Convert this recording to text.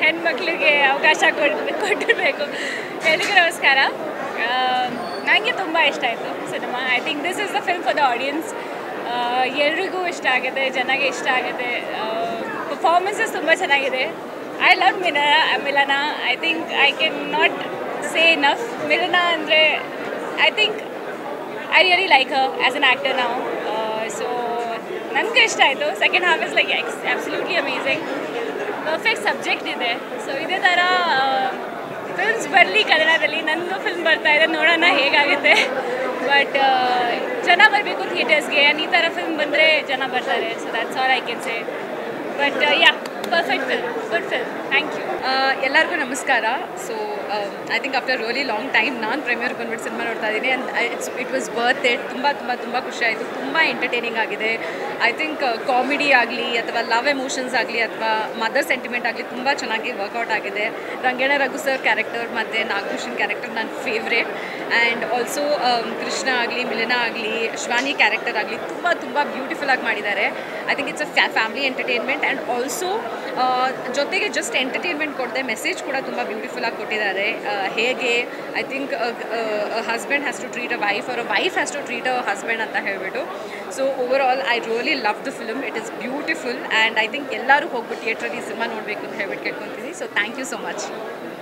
ಹೆಣ್ಮಕ್ಳಿಗೆ ಅವಕಾಶ ಕೊಡ್ ಕೊಟ್ಟಿರಬೇಕು ಎಲ್ರಿಗೂ ನಮಸ್ಕಾರ ನನಗೆ ತುಂಬ ಇಷ್ಟ ಆಯಿತು ಸಿನಿಮಾ I think this is the film for the audience ಎಲ್ರಿಗೂ ಇಷ್ಟ ಆಗಿದೆ ಜನಗೆ ಇಷ್ಟ ಆಗಿದೆ ಪರ್ಫಾರ್ಮೆನ್ಸಸ್ ತುಂಬ ಚೆನ್ನಾಗಿದೆ I love Milana Milana I think I can not say enough Milana ಅಂದರೆ I think I really like her as an actor ನಾವು ಸೊ ನನಗೂ ಇಷ್ಟ ಆಯಿತು second half is like ex absolutely amazing perfect subject ಇದೆ ಸೊ ಇದೇ ಥರ ಫಿಲ್ಮ್ಸ್ ಬರಲಿ ಕನ್ನಡದಲ್ಲಿ ನಂದು ಫಿಲ್ಮ್ ಬರ್ತಾ ಇದೆ ನೋಡೋಣ ಹೇಗಾಗುತ್ತೆ ಬಟ್ ಜನ ಬರಬೇಕು ಥಿಯೇಟರ್ಸ್ಗೆ ಈ ಥರ ಫಿಲ್ಮ್ ಬಂದರೆ ಜನ ಬರ್ತಾರೆ so that's all I can say but ya perfect film good film thank you ಎಲ್ಲರಿಗೂ ನಮಸ್ಕಾರ so I think after really long time ನಾನು ಪ್ರೀಮಿಯರ್ ಬಂದ್ಬಿಟ್ಟು ಸಿನಿಮಾ ನೋಡ್ತಾ ಇದ್ದೀನಿ and it's it was worth it ತುಂಬ ತುಂಬ ತುಂಬ ಖುಷಿ ಆಯಿತು ತುಂಬ ಎಂಟರ್ಟೈನಿಂಗ್ ಆಗಿದೆ ಐ ಥಿಂಕ್ ಕಾಮಿಡಿ ಆಗಲಿ ಅಥವಾ ಲವ್ ಎಮೋಷನ್ಸ್ ಆಗಲಿ ಅಥವಾ ಮದರ್ ಸೆಂಟಿಮೆಂಟ್ ಆಗಲಿ ತುಂಬ ಚೆನ್ನಾಗಿ ವರ್ಕೌಟ್ ಆಗಿದೆ ರಂಗೇಣ ರಘು ಸರ್ ಕ್ಯಾರೆಕ್ಟರ್ ಮತ್ತು ನಾಗಭೂಷಣ್ ಕ್ಯಾರೆಕ್ಟರ್ ನನ್ನ ಫೇವ್ರೇಟ್ ಆ್ಯಂಡ್ ಆಲ್ಸೋ ಕೃಷ್ಣ ಆಗಲಿ ಮಿಲನ ಆಗಲಿ ಶ್ವಾನಿ ಕ್ಯಾರೆಕ್ಟರ್ ಆಗಲಿ ತುಂಬ ತುಂಬ ಬ್ಯೂಟಿಫುಲ್ ಆಗಿ ಮಾಡಿದ್ದಾರೆ I think it's a family entertainment and also ಜೊತೆಗೆ ಜಸ್ಟ್ ಎಂಟರ್ಟೈನ್ಮೆಂಟ್ ಕೊಡದೆ ಮೆಸೇಜ್ ಕೂಡ ತುಂಬ ಬ್ಯೂಟಿಫುಲ್ ಆಗಿ ಕೊಟ್ಟಿದ್ದಾರೆ ಆ, ಹೇಗೆ I think husband has to treat a wife or wife has to treat a husband ಅಂತ ಹೇಳಿಬಿಟ್ಟು so overall I really love the film it is beautiful and I think ಎಲ್ಲರೂ ಹೋಗ್ಬಿಟ್ಟು ಥಿಯೇಟ್ರಲ್ಲಿ ಸಿನಿಮಾ ನೋಡಬೇಕು ಅಂತ ಹೇಳ್ಬಿಟ್ಟು ಕೇಳ್ಕೊತೀನಿ so thank you so much